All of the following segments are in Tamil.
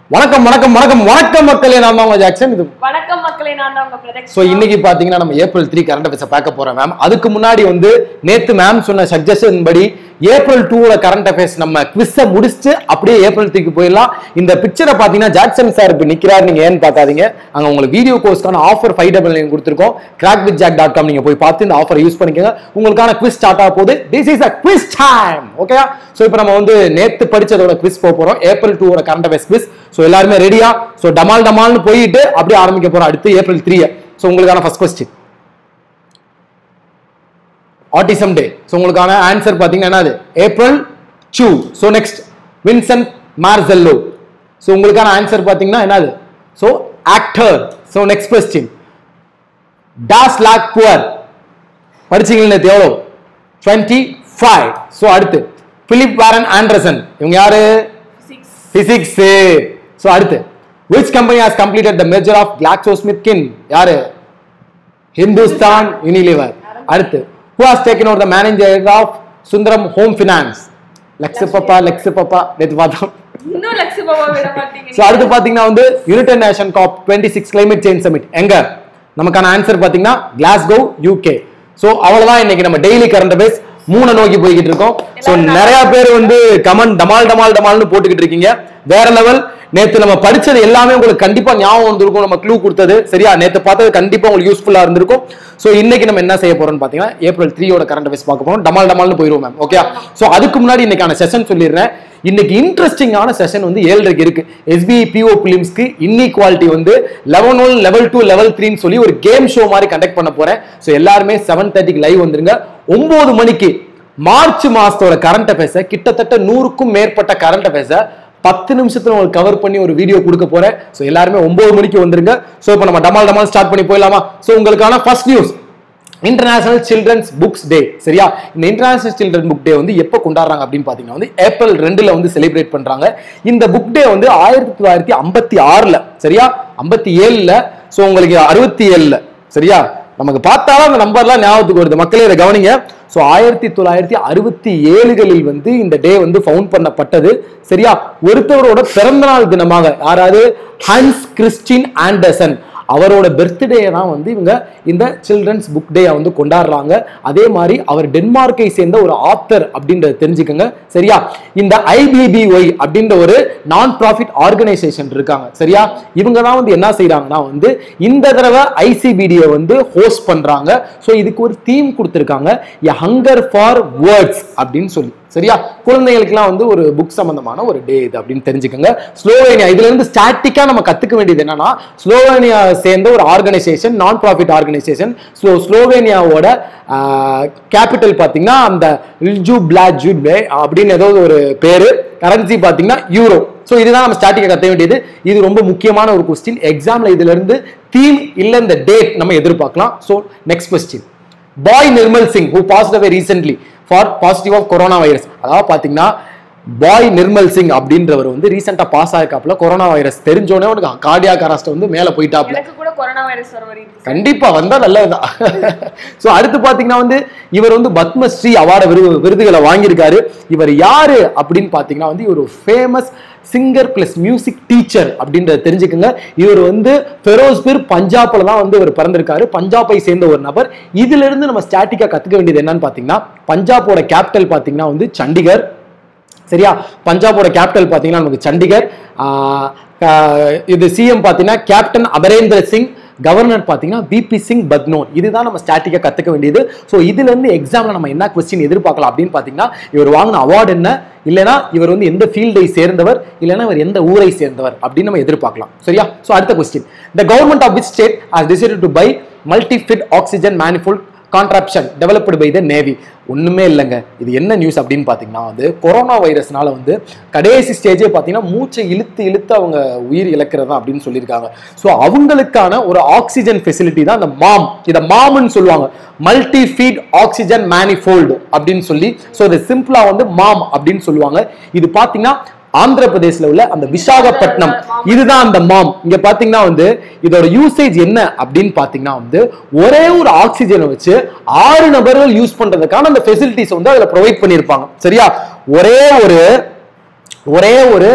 வணக்கம் வணக்கம் வணக்கம் வணக்கம் மக்களே நான் தான் உங்க ஜாக்சன் இது வணக்கம் மக்களே நான் தான் உங்க பிரதக்ஷ் ஸோ இன்னைக்கு பாத்தீங்கன்னா நம்ம ஏப்ரல் த்ரீ கரண்ட் அஃபேர்ஸ் பார்க்க போறோம் மேம் அதுக்கு முன்னாடி வந்து நேத்து மேம் சொன்ன சஜஷன் படி ஏப்ரல் டூல கரண்ட் அஃபேர்ஸ் நம்ம குவிஸை முடிச்சுட்டு அப்படியே ஏப்ரல் த்ரீக்கு போயிடலாம் இந்த பிக்சரை பாத்தீங்கன்னா ஜாக்சன் சார் இப்போ நிக்கிறாரு நீங்க ஏன்னு பார்க்காதீங்க அங்க உங்களுக்கு வீடியோ கோர்ஸ்க்கான ஆஃபர் ஃபைவ் டபுள் நைன் கொடுத்துருக்கோம் crack with jack dot com நீங்க போய் பார்த்து இந்த ஆஃபர் யூஸ் பண்ணிக்கோங்க உங்களுக்கான குவிஸ் ஸ்டார்ட் ஆக போகுது this is a quiz time ஓகேயா ஸோ இப்போ நம்ம வந்து நேத்து படிச்சதோட குவிஸ் போக போறோம் ஏப்ரல் டூவோட கரண்ட் அஃபேர்ஸ் குவிஸ் ஸோ எல்லாருமே ரெடியா ஸோ டமால் டமால்னு போயிட்டு அப்படியே ஆரம்பிக்க போறோம் அடுத்து ஏப்ரல் த்ரீ ஸோ உங்களுக்கான first question autism day so உங்களுக்கான ஆன்சர் பார்த்தீங்கன்னா என்னது April two so next Vincent Marcello so உங்களுக்கான ஆன்சர் பார்த்தீங்கன்னா என்னது so actor so next question டாஸ் லாக் புவர் படிச்சீங்களா நேத்து எவ்வளோ டுவெண்ட்டி ஃபைவ் ஸோ அடுத்து பிலிப் வாரன் ஆண்டர்சன் இவங்க யாரு சிக்ஸ் பிசிக்ஸ் ஸோ அடுத்து which company has completed the merger of GlaxoSmithKline யாரு ஹிந்துஸ்தான் யூனிலிவர் அடுத்து who has taken over the manager of Sundaram home finance லக்ஸ் பப்பா லக்ஸ் பப்பா நேற்று பார்த்தோம் இன்னும் லட்ச பாபா விட மாட்டீங்க ஸோ அடுத்து பார்த்தீங்கன்னா வந்து United Nation COP twenty six climate change summit எங்க நமக்கான ஆன்சர் பார்த்தீங்கன்னா கிளாஸ்கோ யூகே ஸோ அவ்வளவுதான் இன்னைக்கு நம்ம டெய்லி கரண்ட் அஃபேர்ஸ் மூணை நோக்கி போய்கிட்டு இருக்கோம் ஸோ நிறைய பேர் வந்து கமெண்ட் டமால் டமால் டமால்னு போட்டுக்கிட்டு இருக்கீங்க வேற லெவல் நேத்து நம்ம படிச்சது எல்லாமே உங்களுக்கு கண்டிப்பா ஞாபகம் வந்திருக்கும் நம்ம க்ளூ கொடுத்தது சரியா நேத்து பார்த்தது கண்டிப்பா உங்களுக்கு யூஸ்ஃபுல்லா இருந்திருக்கும் ஸோ இன்னைக்கு நம்ம என்ன செய்ய போறோம்னு பாத்தீங்கன்னா ஏப்ரல் த்ரீயோட கரண்ட் அஃபேர்ஸ் பார்க்க போறோம் டமால் டமால்னு போயிருவோம் மேம் ஓகே ஸோ அதுக்கு முன்னாடி இன்னைக்கான செஷன் சொல்லிடுறேன் இன்னைக்கு இன்ட்ரெஸ்டிங்கான செஷன் வந்து ஏழரைக்கு இருக்கு எஸ்பிஐ பிஓ பிலிம்ஸ்க்கு இன்இக்வாலிட்டி வந்து level one level two level த்ரீன்னு சொல்லி ஒரு கேம் ஷோ மாதிரி கண்டக்ட் பண்ண போறேன் ஸோ எல்லாருமே செவன் தேர்ட்டிக்கு லைவ் வந்துருங்க ஒன்பது மணிக்கு மார்ச் மாசத்தோட கரண்ட் அஃபேர்ஸை கிட்டத்தட்ட நூறுக்கும் மேற்பட்ட கரண்ட் அஃபேர்ஸை பத்து நிமிஷத்துல உங்களுக்கு கவர் பண்ணி ஒரு வீடியோ கொடுக்க போறேன் ஸோ எல்லாருமே ஒன்பது மணிக்கு வந்துருங்க ஸோ இப்போ நம்ம டமால் டமால் ஸ்டார்ட் பண்ணி போயிடலாமா ஸோ உங்களுக்கான first news international children's books day சரியா இந்த இன்டர்நேஷனல் சில்ட்ரன் புக் டே வந்து எப்போ கொண்டாடுறாங்க அப்படின்னு பார்த்தீங்கன்னா வந்து ஏப்ரல் ரெண்டுல வந்து செலிப்ரேட் பண்றாங்க இந்த புக் டே வந்து ஆயிரத்தி தொள்ளாயிரத்தி ஐம்பத்தி ஆறுல சரியா ஐம்பத்தி ஏழுல ஸோ உங்களுக்கு அறுபத்தி ஏழுல சரியா நமக்கு பார்த்தாலும் அந்த நம்பர்லாம் ஞாபகத்துக்கு வருது மக்களே இதை கவனிங்க ஸோ ஆயிரத்தி தொள்ளாயிரத்தி அறுபத்தி ஏழுகளில் வந்து இந்த டே வந்து ஃபவுண்ட் பண்ணப்பட்டது சரியா ஒருத்தவரோட பிறந்தநாள் தினமாக யாராவது ஹன்ஸ் கிறிஸ்டின் ஆண்டர்சன் அவரோட பர்த்டே தான் வந்து இவங்க இந்த சில்ட்ரன்ஸ் புக் டே வந்து கொண்டாடுறாங்க அதே மாதிரி அவர் டென்மார்க்கை சேர்ந்த ஒரு ஆத்தர் அப்படின்றத தெரிஞ்சுக்கோங்க சரியா இந்த ஐபிபிஒய் அப்படின்ற ஒரு நான் ப்ராஃபிட் ஆர்கனைசேஷன் இருக்காங்க சரியா இவங்க தான் வந்து என்ன செய்றாங்கன்னா வந்து இந்த தடவை ஐசிபிடியை வந்து ஹோஸ்ட் பண்றாங்க ஸோ இதுக்கு ஒரு தீம் கொடுத்துருக்காங்க எ ஹங்கர் ஃபார் வேர்ட்ஸ் அப்படின்னு சொல்லி சரியா குழந்தைகளுக்குலாம் வந்து ஒரு புக் சம்பந்தமான ஒரு டே இது அப்படின்னு தெரிஞ்சுக்கோங்க ஸ்லோவேனியா இதுல இருந்து ஸ்டாட்டிக்கா நம்ம கத்துக்க வேண்டியது என்னன்னா ஸ்லோவேனியா சேர்ந்த ஒரு organisation non profit organisation so ஸ்லோவேனியாவோட கேபிட்டல் பார்த்தீங்கன்னா அந்த இல்ஜூ பிளாஜூ அப்படின்னு ஏதோ ஒரு பேரு கரன்சி பார்த்தீங்கன்னா யூரோ ஸோ இதுதான் நம்ம ஸ்டாட்டிக்கா கத்த வேண்டியது இது ரொம்ப முக்கியமான ஒரு கொஸ்டின் எக்ஸாம்ல இதுல இருந்து தீம் இல்ல இந்த டேட் நம்ம எதிர்பார்க்கலாம் so next question Bhai Nirmal Singh who passed away recently for positive of corona virus அதாவது பார்த்தீங்கன்னா பாய் நிர்மல் சிங் அப்படின்றவர் வந்து ரீசெண்டாக பாஸ் ஆயிருக்காப்புல கொரோனா வைரஸ் தெரிஞ்சோடனே உனக்கு கார்டியா கராஸ்ட் வந்து மேலே போயிட்டாப்ல எனக்கு கூட கொரோனா வைரஸ் வர மாதிரி இருக்கு கண்டிப்பா வந்தா நல்லதுதான் சோ அடுத்து பாத்தீங்கன்னா வந்து இவர் வந்து பத்மஸ்ரீ அவார்டு விருது விருதுகளை வாங்கியிருக்காரு இவர் யாரு அப்படின்னு பாத்தீங்கன்னா வந்து இவர் famous singer plus music teacher அப்படின்றத தெரிஞ்சுக்கோங்க இவர் வந்து ஃபெரோஸ்பீர் பஞ்சாப்ல தான் வந்து இவர் பிறந்திருக்காரு பஞ்சாபை சேர்ந்த ஒரு நபர் இதுல இருந்து நம்ம ஸ்டாட்டிக்கா கத்துக்க வேண்டியது என்னன்னு பாத்தீங்கன்னா பஞ்சாபோட கேபிட்டல் பாத்தீங்கன்னா வந்து சண்டிகர் சரியா பஞ்சாபோட கேபிட்டல் பார்த்தீங்கன்னா நமக்கு சண்டிகர் ஆஹ் ஆஹ் இது சிஎம் பார்த்தீங்கன்னா கேப்டன் அமரேந்திர சிங் கவர்னர் பார்த்தீங்கன்னா பிபி சிங் பத்னோன் இதுதான் நம்ம ஸ்டாட்டிக்காக கற்றுக்க வேண்டியது ஸோ இதுலேருந்து எக்ஸாமில் நம்ம என்ன கொஸ்டின் எதிர்பார்க்கலாம் அப்படின்னு பார்த்தீங்கன்னா இவர் வாங்கின அவார்டு என்ன இல்லைனா இவர் வந்து எந்த ஃபீல்டை சேர்ந்தவர் இல்லைனா இவர் எந்த ஊரை சேர்ந்தவர் அப்படின்னு நம்ம எதிர்பார்க்கலாம் சரியா ஸோ அடுத்த question the government of which state has decided to buy multi feed oxygen manifold contraption developed by the navy ஒண்ணுமே இல்லைங்க இது என்ன நியூஸ் அப்படின்னு பார்த்தீங்கன்னா வந்து கொரோனா வைரஸ்னால வந்து கடைசி ஸ்டேஜே பார்த்தீங்கன்னா மூச்சை இழுத்து இழுத்து அவங்க உயிர் இழக்கிறதா அப்படின்னு சொல்லியிருக்காங்க ஸோ அவங்களுக்கான ஒரு ஆக்சிஜன் ஃபெசிலிட்டி தான் இந்த மாம் இதை மாம்னு சொல்லுவாங்க மல்டி ஃபீட் ஆக்சிஜன் மேனிஃபோல்டு அப்படின்னு சொல்லி ஸோ இதை சிம்பிளா வந்து மாம் அப்படின்னு சொல்லுவாங்க இது பார்த்தீங்கன்னா ஆந்திர பிரதேசில் உள்ள அந்த விசாகப்பட்டினம் இதுதான் அந்த மாம் இங்க பாத்தீங்கன்னா வந்து இதோட யூசேஜ் என்ன அப்படின்னு பாத்தீங்கன்னா வந்து ஒரே ஒரு ஆக்சிஜனை வச்சு ஆறு நபர்கள் யூஸ் பண்றதுக்கான அந்த ஃபெசிலிட்டிஸ் வந்து அதுல ப்ரொவைட் பண்ணியிருப்பாங்க சரியா ஒரே ஒரு ஒரே ஒரு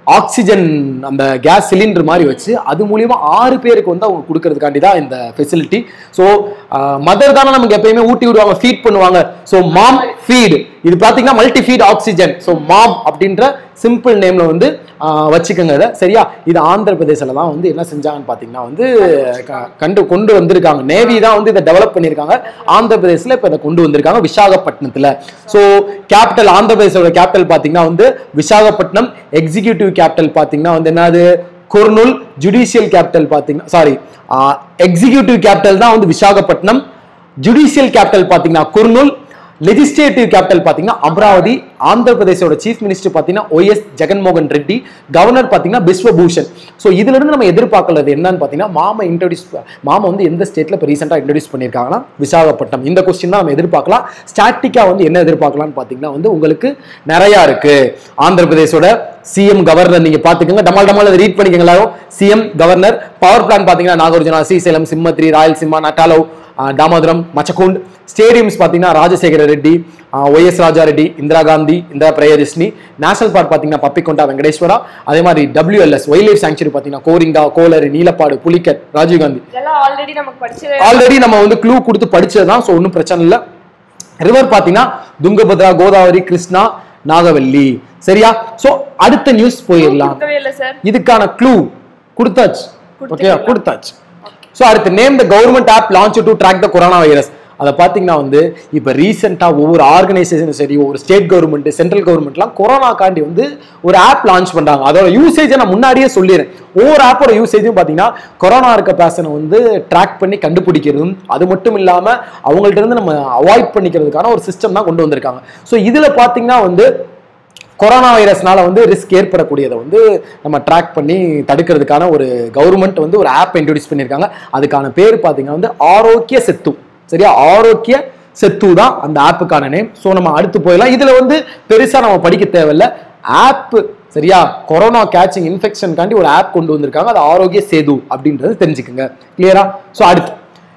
ஆக்சிஜன் அந்த கேஸ் சிலிண்டர் மாதிரி வச்சு அது மூலியமா ஆறு பேருக்கு வந்து அவங்க கொடுக்கறதுக்காண்டி தான் இந்த ஃபெசிலிட்டி ஸோ மதர் தானே நமக்கு எப்பயுமே ஊட்டி விடுவாங்க ஃபீட் பண்ணுவாங்க ஸோ மாம் ஃபீட் இது பார்த்தீங்கன்னா multi feed oxygen so MOM அப்படின்ற சிம்பிள் நேம்ல வந்து ஆஹ், வச்சுக்கோங்க இதை சரியா இது ஆந்திர பிரதேசில் தான் வந்து என்ன செஞ்சாங்கன்னு பார்த்தீங்கன்னா வந்து க- கண்டு கொண்டு வந்திருக்காங்க நேவி தான் வந்து இதை டெவலப் பண்ணியிருக்காங்க ஆந்திர பிரதேசில் இப்போ இதை கொண்டு வந்திருக்காங்க விசாகப்பட்டினத்தில் ஸோ கேபிட்டல் ஆந்திர பிரதேசோட கேபிட்டல் பார்த்தீங்கன்னா வந்து விசாகப்பட்டினம் எக்ஸிகியூட்டிவ் கேபிட்டல் பார்த்தீங்கன்னா வந்து என்னது குர்னூல் ஜுடிஷியல் கேபிட்டல் பார்த்தீங்கன்னா சாரி எக்ஸிகியூட்டிவ் கேபிட்டல் தான் வந்து விசாகப்பட்டினம் ஜுடிஷியல் கேபிட்டல் பார்த்தீங்கன்னா குர்னூல் லெஜிஸ்லேட்டிவ் கேபிட்டல் பார்த்தீங்கன்னா அமராவதி ஆந்திர பிரதேசோட சீஃப் மினிஸ்டர் பார்த்தீங்கன்னா ஒய்எஸ் ஜெகன்மோகன் ரெட்டி கவர்னர் பார்த்தீங்கன்னா பிஸ்வபூஷன் ஸோ இதுல இருந்து நம்ம எதிர்பார்க்கறது என்னன்னு பார்த்தீங்கன்னா மாமா இன்ட்ரடியூஸ் மாமா வந்து எந்த ஸ்டேட்ல இப்போ ரீசெண்டாக இன்ட்ரடியூஸ் பண்ணியிருக்காங்கன்னா விசாகப்பட்டினம் இந்த கொஸ்டின் தான் நம்ம எதிர்பார்க்கலாம் ஸ்டாட்டிக்கா வந்து என்ன எதிர்பார்க்கலாம்னு பார்த்தீங்கன்னா வந்து உங்களுக்கு நிறையா இருக்கு ஆந்திர பிரதேசோட சிஎம் கவர்னர் நீங்க பாத்துக்கோங்க டமால் டமால் ரீட் பண்ணிக்கோங்க எல்லாரும் சிஎம் கவர்னர் பவர் பிளான் பாத்தீங்கன்னா நாகார்ஜுனா ஸ்ரீசைலம் சிம்மத்ரி ராயல்சீமா நட்டாலோ ஆஹ் தாமோதரம் மச்சகுண்ட் ஸ்டேடியம்ஸ் பார்த்தீங்கன்னா Rajasekhara Reddy YS Raja Reddy Indira Gandhi Indira Priyadarshini national park பார்த்தீங்கன்னா பப்பிக்கொண்டா வெங்கடேஸ்வரா அதே மாதிரி டபிள்யூஎல்எஸ் வைல்ட் லைஃப் சாங்சுரி பார்த்தீங்கன்னா கோரிங்கா கோலரி நீலப்பாடு புலிக்கட் ராஜீவ்காந்தி இதெல்லாம் ஆல்ரெடி நமக்கு படிச்சது ஆல்ரெடி நம்ம வந்து க்ளூ கொடுத்து படிச்சதுதான் ஸோ ஒன்றும் பிரச்சனை இல்லை ரிவர் பார்த்தீங்கன்னா துங்கபத்ரா கோதாவரி கிருஷ்ணா நாகவல்லி சரியா ஸோ அடுத்த நியூஸ் போயிடலாம் கொடுக்கவே இல்லை சார் இதுக்கான க்ளூ கொடுத்தாச்சு ஓகே கொடுத்துட்டீங்களா? கொடுத்தாச்சு ஸோ அடுத்து name the government app launch to track the corona virus அதை பார்த்தீங்கன்னா வந்து இப்போ ரீசெண்டாக ஒவ்வொரு ஆர்கனைசேஷனும் சரி ஒவ்வொரு ஸ்டேட் கவர்மெண்ட் சென்ட்ரல் கவர்மெண்ட்லாம் கொரோனாக்காண்டி வந்து ஒரு ஆப் லான்ச் பண்ணுறாங்க அதோட யூசேஜை நான் முன்னாடியே சொல்லிடுறேன் ஒவ்வொரு ஆப்போட யூசேஜும் பார்த்தீங்கன்னா கொரோனா இருக்க பேஷனை வந்து ட்ராக் பண்ணி கண்டுபிடிக்கிறதும் அது மட்டும் இல்லாமல் அவங்கள்ட்ட இருந்து நம்ம அவாய்ட் பண்ணிக்கிறதுக்கான ஒரு சிஸ்டம் தான் கொண்டு வந்திருக்காங்க ஸோ இதில் பார்த்தீங்கன்னா வந்து கொரோனா வைரஸ்னால வந்து ரிஸ்க் ஏற்படக்கூடியதை வந்து நம்ம ட்ராக் பண்ணி தடுக்கிறதுக்கான ஒரு கவர்மெண்ட் வந்து ஒரு ஆப் இன்ட்ரடியூஸ் பண்ணியிருக்காங்க அதுக்கான பேர் பார்த்தீங்கன்னா வந்து ஆரோக்கிய செத்து சரியா ஆரோக்கிய செத்து தான் அந்த ஆப்புக்கான நேம் ஸோ நம்ம அடுத்து போயிடலாம் இதில் வந்து பெருசாக நம்ம படிக்க தேவையில்ல ஆப் சரியா கொரோனா கேச்சிங் இன்ஃபெக்ஷனுக்காண்டி ஒரு ஆப் கொண்டு வந்திருக்காங்க அது ஆரோக்கிய சேது அப்படின்றது தெரிஞ்சுக்குங்க கிளியரா ஸோ அடுத்து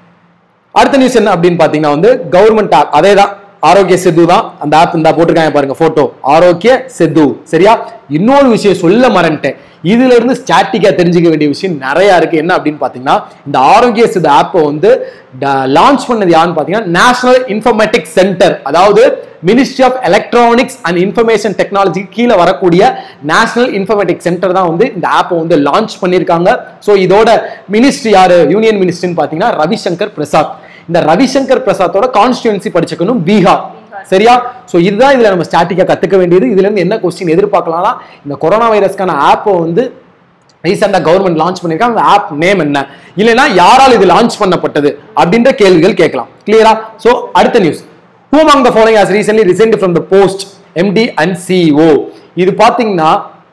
அடுத்த நியூஸ் என்ன அப்படின்னு பாத்தீங்கன்னா வந்து கவர்மெண்ட் ஆப் அதே தான் ஆரோக்கிய செது தான் அந்த ஆப் இந்த போட்டிருக்காங்க பாருங்க போட்டோ ஆரோக்கிய செது சரியா இன்னொரு விஷயம் சொல்ல மறந்துட்டேன் இதுல இருந்து ஸ்டாட்டிக்கா தெரிஞ்சுக்க வேண்டிய விஷயம் நிறைய இருக்கு என்ன அப்படின்னு பாத்தீங்கன்னா இந்த ஆரோக்கிய செது ஆப்பை வந்து லான்ச் பண்ணது யாருன்னு பாத்தீங்கன்னா நேஷனல் இன்ஃபர்மேட்டிக்ஸ் சென்டர் அதாவது ministry of electronics and information technology கீழே வரக்கூடிய நேஷனல் இன்ஃபர்மேட்டிக்ஸ் சென்டர் தான் வந்து இந்த ஆப்பை வந்து லான்ச் பண்ணியிருக்காங்க ஸோ இதோட மினிஸ்ட்ரி யாரு யூனியன் மினிஸ்ட்ரின்னு பார்த்தீங்கன்னா ரவிசங்கர் பிரசாத் இந்த ரவிசங்கர் பிரசாத்தோட கான்ஸ்டியூன்சி படிச்சுக்கணும் பீகார் சரியா ஸோ இதுதான் இதுல நம்ம ஸ்டாட்டிக்கா கத்துக்க வேண்டியது இதுல இருந்து என்ன கொஸ்டின் எதிர்பார்க்கலாம்னா இந்த கொரோனா வைரஸ்க்கான ஆப்பை வந்து ரீசெண்டாக கவர்மெண்ட் லான்ச் பண்ணியிருக்காங்க அந்த ஆப் நேம் என்ன இல்லைன்னா யாரால் இது லான்ச் பண்ணப்பட்டது அப்படின்ற கேள்விகள் கேட்கலாம் கிளியரா ஸோ அடுத்த news who among the following has recently resigned from the post MD and CEO இது பார்த்தீங்கன்னா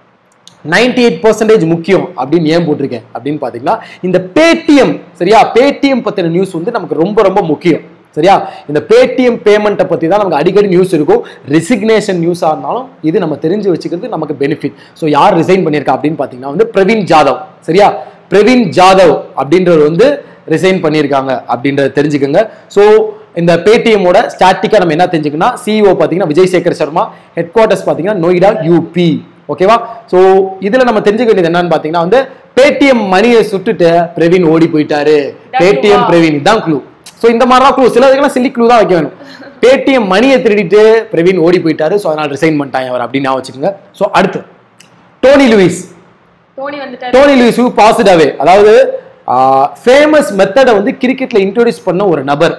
98% எயிட் பர்சன்டேஜ் முக்கியம் அப்படின்னு ஏன் போட்டிருக்கேன் அப்படின்னு பார்த்தீங்கன்னா இந்த பேடிஎம் சரியா பேடிஎம் பற்றின நியூஸ் வந்து நமக்கு ரொம்ப ரொம்ப முக்கியம் சரியா இந்த பேடிஎம் பேமெண்ட்டை பற்றி தான் நமக்கு அடிக்கடி நியூஸ் இருக்கும் ரெசிக்னேஷன் நியூஸாக இருந்தாலும் இது நம்ம தெரிஞ்சு வச்சுக்கிறது நமக்கு பெனிஃபிட் ஸோ யார் ரிசைன் பண்ணியிருக்கா அப்படின்னு பார்த்தீங்கன்னா வந்து பிரவீன் ஜாதவ் சரியா பிரவீன் ஜாதவ் அப்படின்றவர் வந்து ரிசைன் பண்ணியிருக்காங்க அப்படின்றத தெரிஞ்சுக்கோங்க ஸோ இந்த பேடிஎம்மோட ஸ்டாட்டிக்காக நம்ம என்ன தெரிஞ்சுக்கணும் சிஇஓ பார்த்தீங்கன்னா விஜய் சேகர் சர்மா ஹெட் குவார்ட்டர்ஸ் பார்த்தீங்கன்னா நொய்டா யூபி ஓகேவா ஸோ இதில் நம்ம தெரிஞ்சுக்க வேண்டியது என்னன்னு பார்த்தீங்கன்னா வந்து பேடிஎம் மணியை சுட்டுட்டு பிரவீன் ஓடி போயிட்டாரு பேடிஎம் பிரவீன் இதான் க்ளூ ஸோ இந்த மாதிரிலாம் க்ளூ சில இதுக்கெல்லாம் சில்லி க்ளூ தான் வைக்க வேணும் பேடிஎம் மணியை திருடிட்டு பிரவீன் ஓடி போயிட்டாரு ஸோ அதனால் ரிசைன் பண்ணிட்டாங்க அவர் அப்படின்னு ஞாபகம் வச்சுக்கோங்க ஸோ அடுத்து டோனி லூயிஸ் தோனி வந்துட்டாரு டோனி லூயிஸ் பாசிட்டிவே அதாவது ஃபேமஸ் மெத்தடை வந்து கிரிக்கெட்ல இன்ட்ரோடியூஸ் பண்ண ஒரு நபர்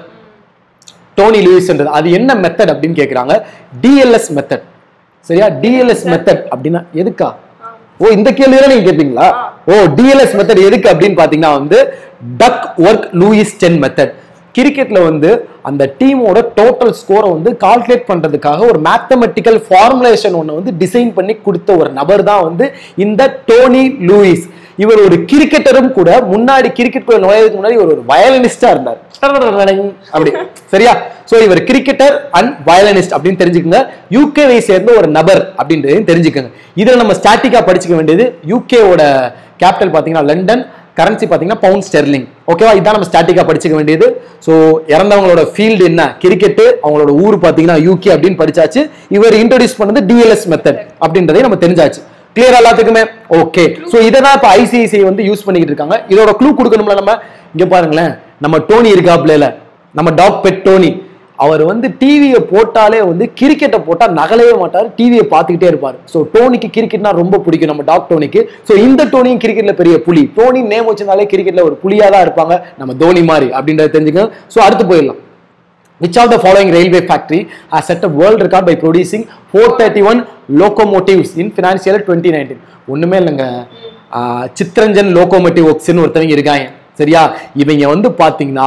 டோனி லூயிஸ்ன்றது அது என்ன மெத்தட் அப்படின்னு கேக்குறாங்க டிஎல்எஸ் மெத்தட் சரியா டிஎல்எஸ் மெத்தட் அப்படின்னா எதுக்கா ஓ இந்த கேள்வி தான் நீங்க கேட்பீங்களா ஓ டிஎல்எஸ் மெத்தட் எதுக்கு அப்படின்னு பாத்தீங்கன்னா வந்து Duckworth Lewis Stern method கிரிக்கெட்ல வந்து அந்த டீமோட டோட்டல் ஸ்கோரை வந்து கால்குலேட் பண்றதுக்காக ஒரு மேத்தமெட்டிக்கல் ஃபார்முலேஷன் ஒன்று வந்து டிசைன் பண்ணி கொடுத்த ஒரு நபர் தான் வந்து இந்த டோனி லூயிஸ் இவர் ஒரு கிரிக்கெட்டரும் கூட முன்னாடி கிரிக்கெட் நுழையதுக்கு முன்னாடி இவர் ஒரு வயலினிஸ்டா இருந்தார் அப்படி சரியா சோ இவர் கிரிக்கெட்டர் அண்ட் வயலினிஸ்ட் அப்படின்னு தெரிஞ்சுக்கோங்க யூகேவை சேர்ந்த ஒரு நபர் அப்படின்றதையும் தெரிஞ்சுக்கோங்க இதுல நம்ம ஸ்டாட்டிக்கா படிச்சுக்க வேண்டியது யூகேவோட கேபிட்டல் பாத்தீங்கன்னா லண்டன் கரன்சி பாத்தீங்கன்னா பவுண்ட் ஸ்டெர்லிங் ஓகேவா இதான் நம்ம ஸ்டாட்டிக்கா படிச்சுக்க வேண்டியது ஸோ இறந்தவங்களோட ஃபீல்டு என்ன கிரிக்கெட் அவங்களோட ஊர் பாத்தீங்கன்னா யூகே அப்படின்னு படிச்சாச்சு இவர் இன்ட்ரோடியூஸ் பண்ணது டிஎல்எஸ் மெத்தட் அப்படின்றதையும் நம்ம தெரிஞ்சாச்சு கிளியர் எல்லாத்துக்குமே ஓகே சோ இதை தான் இப்போ ஐசிஐசிஐ வந்து யூஸ் பண்ணிக்கிட்டு இருக்காங்க இதோட க்ளூ கொடுக்கணும்ல நம்ம இங்க பாருங்களேன் நம்ம டோனி இருக்காப்ல நம்ம டாக் பெட் டோனி அவர் வந்து டிவியை போட்டாலே வந்து கிரிக்கெட்டை போட்டா நகலவே மாட்டார் டிவியை பார்த்துக்கிட்டே இருப்பார் ஸோ டோனிக்கு கிரிக்கெட்னா ரொம்ப பிடிக்கும் நம்ம டாக் டோனிக்கு ஸோ இந்த டோனியும் கிரிக்கெட்ல பெரிய புலி டோனி நேம் வச்சிருந்தாலே கிரிக்கெட்ல ஒரு புலியா தான் இருப்பாங்க நம்ம தோனி மாதிரி அப்படின்றத தெரிஞ்சுக்கணும் ஸோ அடுத்து போயிடலாம் Which of the following railway factory has set a world record by producing 431 locomotives in financial year 2019? ஒண்ணுமே இல்லைங்க ஆஹ் சித்ரஞ்சன் லோகோமோட்டிவ் ஒர்க்ஸ்னு ஒருத்தவங்க இருக்காங்க சரியா இவங்க வந்து பாத்தீங்கன்னா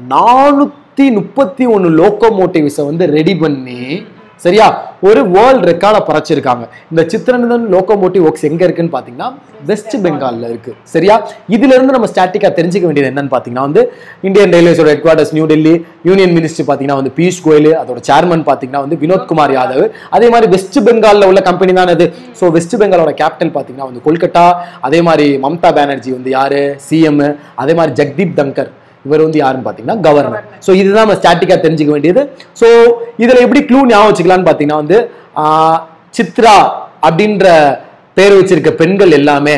நானூத்தி முப்பத்தி ஒன்னு லோகோமோட்டிவ்ஸை வந்து ரெடி பண்ணி சரியா ஒரு வேர்ல்ட் ரெக்கார்டை பறைச்சிருக்காங்க இந்த சித்ரஞ்சன் லோகோமோட்டிவ் ஒர்க்ஸ் எங்க இருக்குன்னு பாத்தீங்கன்னா வெஸ்ட் பெங்கால்ல இருக்கு சரியா இதுல இருந்து நம்ம ஸ்டாட்டிக்கா தெரிஞ்சுக்க வேண்டியது என்னன்னு பாத்தீங்கன்னா வந்து இந்தியன் ரயில்வேஸோட headquarters new Delhi union ministry பாத்தீங்கன்னா வந்து பியூஷ் கோயல் அதோட சேர்மன் பாத்தீங்கன்னா வந்து வினோத் குமார் யாதவ் அதே மாதிரி வெஸ்ட் பெங்கால்ல உள்ள கம்பெனி தான் இது ஸோ வெஸ்ட் பெங்காலோட கேபிட்டல் பாத்தீங்கன்னா வந்து கொல்கட்டா அதே மாதிரி மம்தா பானர்ஜி வந்து யாரு சிஎம் அதே மாதிரி ஜெக்தீப் தங்கர் இவர் வந்து யாருன்னு பாத்தீங்கன்னா கவர்னர் ஸோ இதுதான் நம்ம ஸ்டாட்டிக்கா தெரிஞ்சுக்க வேண்டியது ஸோ இதுல எப்படி க்ளூ ஞாபகம் வச்சுக்கலாம்னு பாத்தீங்கன்னா வந்து ஆஹ், சித்ரா அப்படின்ற பேர் வச்சிருக்க பெண்கள் எல்லாமே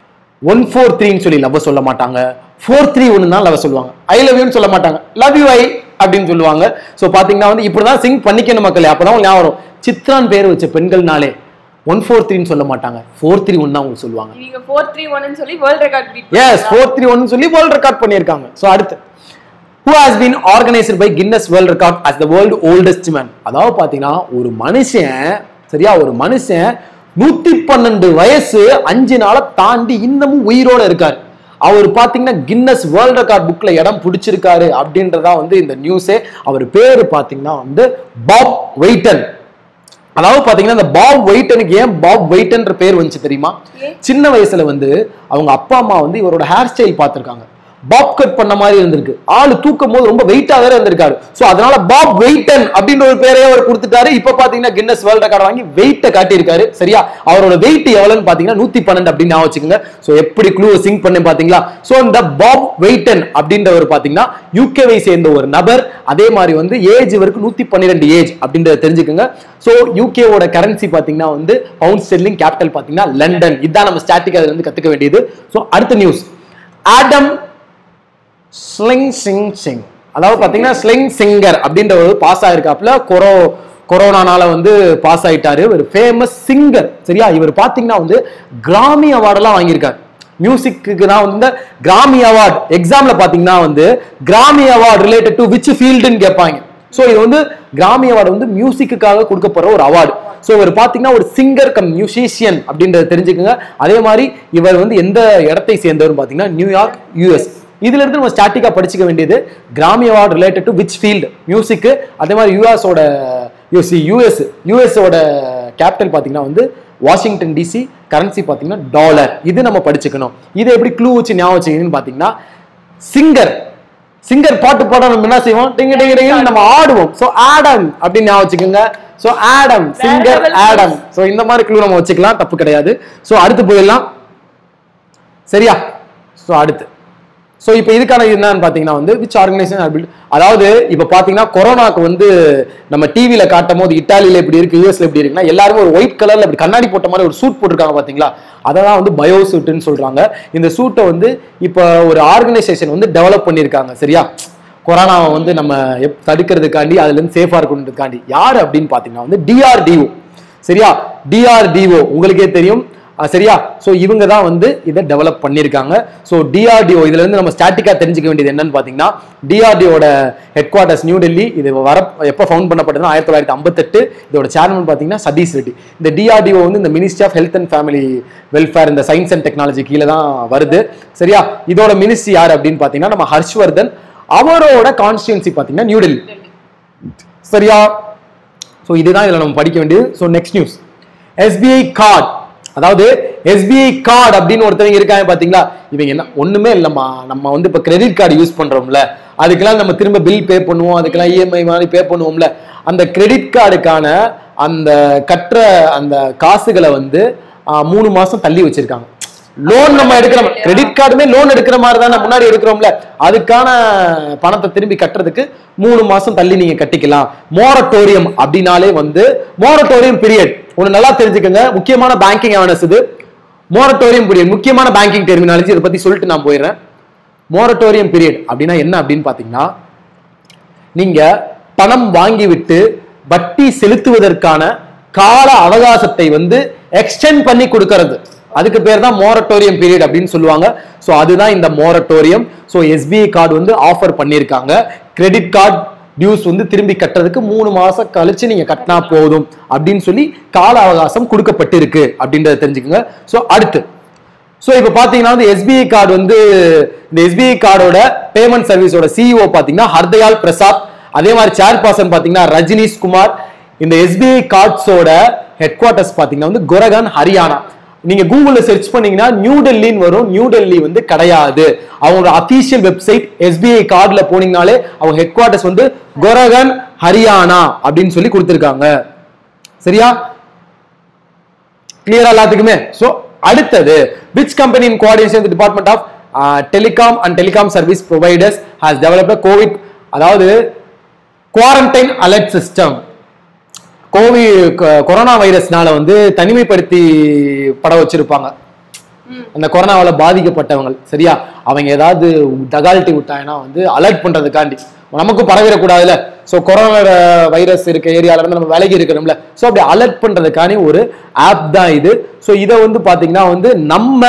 ஒன் ஃபோர் த்ரீன்னு சொல்லி லவ் சொல்ல மாட்டாங்க ஃபோர் த்ரீ ஒன்று தான் லவ் சொல்லுவாங்க ஐ லவ் யூன்னு சொல்ல மாட்டாங்க லவ் யூ ஐ அப்படின்னு சொல்லுவாங்க ஸோ பார்த்தீங்கன்னா வந்து இப்படி தான் சிங் பண்ணிக்கணும் மக்களே அப்போ தான் ஞாபகம் வரும் சித்ரான் பேர் வச்ச பெண்கள்னாலே ஒன் ஃபோர் த்ரீன்னு சொல்ல மாட்டாங்க ஃபோர் த்ரீ ஒன் தான் உங்களுக்கு சொல்லுவாங்க நீங்க ஃபோர் த்ரீ ஒன்னு சொல்லி world record beat as four three one சொல்லி வேர்ல்ட் ரெக்கார்ட் பண்ணியிருக்காங்க ஸோ அடுத்து who has been organized by Guinness World Record as the world oldest man அதாவது பாத்தீங்கன்னா ஒரு மனுஷன் சரியா ஒரு மனுஷன் நூத்தி பன்னெண்டு வயசு அஞ்சு நாளை தாண்டி இன்னமும் உயிரோட இருக்காரு அவர் பாத்தீங்கன்னா கின்னஸ் வேர்ல்ட் ரெக்கார்ட் புக்ல இடம் பிடிச்சிருக்காரு அப்படின்றதா வந்து இந்த நியூஸே அவர் பேரு பாத்தீங்கன்னா வந்து பாப் வெயிட்டன் அதாவது பாத்தீங்கன்னா இந்த பாப் வெயிட்டனுக்கு ஏன் பாப் வெயிட்டன்ற பேர் வந்துச்சு தெரியுமா ஏன்? சின்ன வயசுல வந்து அவங்க அப்பா அம்மா வந்து இவரோட ஹேர் ஸ்டைல் பார்த்திருக்காங்க பாப் கட் பண்ண மாதிரி இருந்திருக்கு ஆளு தூக்கும் போது ரொம்ப வெயிட்டா வேற இருந்திருக்காரு சோ அதனால பாப் வெயிட்டன் அப்படின்ற ஒரு பேரையே அவர் கொடுத்துட்டாரு இப்ப பாத்தீங்கன்னா கின்னஸ் வேர்ல்ட் ரெக்கார்ட் வாங்கி வெயிட்ட காட்டியிருக்காரு சரியா அவரோட வெயிட் எவ்வளவுன்னு பாத்தீங்கன்னா நூத்தி பன்னெண்டு அப்படின்னு ஞாபகம் வச்சுக்கோங்க சோ எப்படி க்ளூ சிங்க் பண்ணி பாத்தீங்களா சோ இந்த பாப் வெயிட்டன் அப்படின்றவர் பாத்தீங்கன்னா யூகேவை சேர்ந்த ஒரு நபர் அதே மாதிரி வந்து ஏஜ் இவருக்கு நூத்தி பன்னிரெண்டு ஏஜ் அப்படின்றத தெரிஞ்சுக்கோங்க சோ யூகேவோட கரன்சி பாத்தீங்கன்னா வந்து பவுண்ட் ஸ்டெர்லிங் கேபிட்டல் பாத்தீங்கன்னா லண்டன் இதான் நம்ம ஸ்டாட்டிக் அதுல இருந்து கத்துக்க வேண்டியது சோ அடுத்த news Adam Schlesinger singer அதாவது பாத்தீங்கன்னா ஸ்லிங் சிங்கர் அப்படின்ற ஒரு பாஸ் ஆயிருக்காப்ல கொரோ கொரோனானால வந்து பாஸ் ஆயிட்டாரு ஒரு ஃபேமஸ் சிங்கர் சரியா இவர் பாத்தீங்கன்னா வந்து கிராமி அவார்டெல்லாம் வாங்கியிருக்காரு மியூசிக்கு தான் வந்து இந்த கிராமி அவார்ட் எக்ஸாம்ல பாத்தீங்கன்னா வந்து Grammy award related to which ஃபீல்டுன்னு கேட்பாங்க ஸோ இது வந்து கிராமி அவார்டு வந்து மியூசிக்குக்காக கொடுக்கப்படுற ஒரு அவார்டு ஸோ இவர் பார்த்தீங்கன்னா ஒரு சிங்கர் கம் மியூசிஷியன் அப்படின்றத தெரிஞ்சுக்கோங்க அதே மாதிரி இவர் வந்து எந்த இடத்தை சேர்ந்தவர் பார்த்தீங்கன்னா நியூயார்க் யூஎஸ் இதுல இருந்து நம்ம ஸ்டாட்டிக்கா படிச்சுக்க வேண்டியது Grammy award related to which field music அதே மாதிரி யூஎஸோட யூசி யூஎஸ் யூஎஸோட கேபிட்டல் பார்த்தீங்கன்னா வந்து வாஷிங்டன் டிசி கரன்சி பார்த்தீங்கன்னா டாலர் இது நம்ம படிச்சுக்கணும் இதை எப்படி க்ளூ வச்சு ஞாபகம் வச்சுக்கணும்னு பார்த்தீங்கன்னா சிங்கர் சிங்கர் பாட்டு பாட நம்ம என்ன செய்வோம் டிங்க டிங்க டிங்கன்னு நம்ம ஆடுவோம் சோ ஆடம் அப்படின்னு ஞாபகம் வச்சுக்கோங்க so Adam singer level Adam so இந்த மாதிரி க்ளூ நம்ம வச்சுக்கலாம் தப்பு கிடையாது சோ அடுத்து போயிடலாம் சரியா சோ அடுத்து சோ இப்போ இதுக்கான இது என்னன்னு பாத்தீங்கன்னா வந்து விச் ஆர்கனைசேஷன் அதாவது இப்போ பாத்தீங்கன்னா கொரோனாக்கு வந்து நம்ம டிவில காட்டும் போது இட்டாலியில இப்படி இருக்கு யூஎஸ்ல இப்படி இருக்குன்னா எல்லாருமே ஒரு ஒயிட் கலர்ல இப்படி கண்ணாடி போட்ட மாதிரி ஒரு சூட் போட்டிருக்காங்க பாத்தீங்களா அதை தான் வந்து பயோ சூட்டுன்னு சொல்றாங்க இந்த சூட்டை வந்து இப்போ ஒரு ஆர்கனைசேஷன் வந்து டெவலப் பண்ணியிருக்காங்க சரியா கொரோனாவை வந்து நம்ம எப் தடுக்கிறதுக்காண்டி அதுல இருந்து சேஃபா இருக்கணுன்றதுக்காண்டி யார் அப்படின்னு பாத்தீங்கன்னா வந்து டிஆர்டிஓ சரியா டிஆர்டிஓ உங்களுக்கே தெரியும் அஹ் சரியா சோ இவங்க தான் வந்து இதை டெவலப் பண்ணியிருக்காங்க ஸோ டிஆர்டிஓ இதுல இருந்து நம்ம ஸ்டாட்டிக்கா தெரிஞ்சுக்க வேண்டியது என்னன்னு பாத்தீங்கன்னா டிஆர்டிஓட ஹெட் குவார்ட்டர்ஸ் நியூ டெல்லி இது வர எப்போ ஃபவுண்ட் பண்ணப்பட்டதுன்னா ஆயிரத்தி தொள்ளாயிரத்தி ஐம்பத்தெட்டு இதோட சேர்மன் பாத்தீங்கன்னா சதீஷ் ரெட்டி இந்த டிஆர்டிஓ வந்து இந்த ministry of health and family welfare இந்த சயின்ஸ் அண்ட் டெக்னாலஜி கீழே தான் வருது சரியா இதோட மினிஸ்ட்ரி யார் அப்படின்னு பாத்தீங்கன்னா நம்ம ஹர்ஷ்வர்தன் அவரோட கான்ஸ்டியூன்சி பாத்தீங்கன்னா நியூ டெல்லி சரியா ஸோ இதுதான் இதில் நம்ம படிக்க வேண்டியது so next news SBI card அதாவது எஸ்பிஐ கார்டு அப்படின்னு ஒருத்தவங்க இருக்காங்க பாத்தீங்களா இவங்க என்ன ஒண்ணுமே இல்லைம்மா நம்ம வந்து இப்போ கிரெடிட் கார்டு யூஸ் பண்றோம்ல அதுக்கெல்லாம் நம்ம திரும்ப பில் பே பண்ணுவோம் அதுக்கெல்லாம் இஎம்ஐ மாதிரி பே பண்ணுவோம்ல அந்த கிரெடிட் கார்டுக்கான அந்த கட்டுற அந்த காசுகளை வந்து ஆ, மூணு மாசம் தள்ளி வச்சிருக்காங்க லோன் நம்ம எடுக்கிறோம் கிரெடிட் கார்டுமே லோன் எடுக்கிற மாதிரி தானே முன்னாடி எடுக்கிறோம்ல அதுக்கான பணத்தை திரும்பி கட்டுறதுக்கு மூணு மாசம் தள்ளி நீங்க கட்டிக்கலாம் மோரட்டோரியம் அப்படின்னாலே வந்து மோரட்டோரியம் பீரியட் ஒண்ணு நல்லா தெரிஞ்சுக்கோங்க முக்கியமான பேங்கிங் அவேர்னஸ் இது மோரட்டோரியம் பீரியட் முக்கியமான பேங்கிங் டெர்மினாலஜி இதை பத்தி சொல்லிட்டு நான் போயிடுறேன் மோரட்டோரியம் பீரியட் அப்படின்னா என்ன அப்படின்னு பாத்தீங்கன்னா நீங்க பணம் வாங்கிவிட்டு வட்டி செலுத்துவதற்கான கால அவகாசத்தை வந்து எக்ஸ்டெண்ட் பண்ணி கொடுக்கறது அதுக்கு பேர் தான் மோரட்டோரியம் பீரியட் அப்படின்னு சொல்லுவாங்க ஸோ அதுதான் இந்த மோரட்டோரியம் ஸோ எஸ்பிஐ கார்டு வந்து ஆஃபர் பண்ணியிருக்காங்க கிரெடிட் கார்டு டியூஸ் வந்து திரும்பி கட்டுறதுக்கு மூணு மாசம் கழிச்சு நீங்க கட்டினா போதும் அப்படின்னு சொல்லி கால அவகாசம் கொடுக்கப்பட்டிருக்கு அப்படின்றத தெரிஞ்சுக்கோங்க ஸோ அடுத்து ஸோ இப்போ பார்த்தீங்கன்னா வந்து எஸ்பிஐ கார்டு வந்து இந்த எஸ்பிஐ கார்டோட பேமெண்ட் சர்வீஸோட சிஇஓ பார்த்தீங்கன்னா ஹர்தயால் பிரசாத் அதே மாதிரி சேர்பர்சன் பார்த்தீங்கன்னா ரஜினிஷ் குமார் இந்த எஸ்பிஐ கார்ட்ஸோட ஹெட் குவார்ட்டர்ஸ் பார்த்தீங்கன்னா வந்து குரகான் ஹரியானா நீங்க கூகுள்ல சர்ச் பண்ணீங்கன்னா நியூ டெல்லின்னு வரும் நியூ டெல்லி வந்து கிடையாது அவங்களோட அபிஷியல் வெப்சைட் எஸ்பிஐ கார்டுல போனீங்கனாலே அவங்க ஹெட் குவார்ட்டர்ஸ் வந்து குரகன் ஹரியானா அப்படின்னு சொல்லி கொடுத்துருக்காங்க சரியா கிளியரா எல்லாத்துக்குமே சோ அடுத்தது which company in coordination with department of telecom and telecom service providers has developed covid அதாவது quarantine alert system covid corona வைரஸ்னால வந்து தனிமைப்படுத்தி பட வச்சிருப்பாங்க அந்த கொரோனாவால பாதிக்கப்பட்டவங்க சரியா அவங்க ஏதாவது தகால்ட்டி விட்டாங்கன்னா வந்து அலர்ட் பண்றதுக்காண்டி நமக்கும் பரவிடக்கூடாதுல ஸோ கொரோனா வைரஸ் இருக்க ஏரியால இருந்து நம்ம விலகி இருக்கிறோம்ல ஸோ அப்படி அலர்ட் பண்றதுக்காண்டி ஒரு ஆப் தான் இது ஸோ இதை வந்து பாத்தீங்கன்னா வந்து நம்ம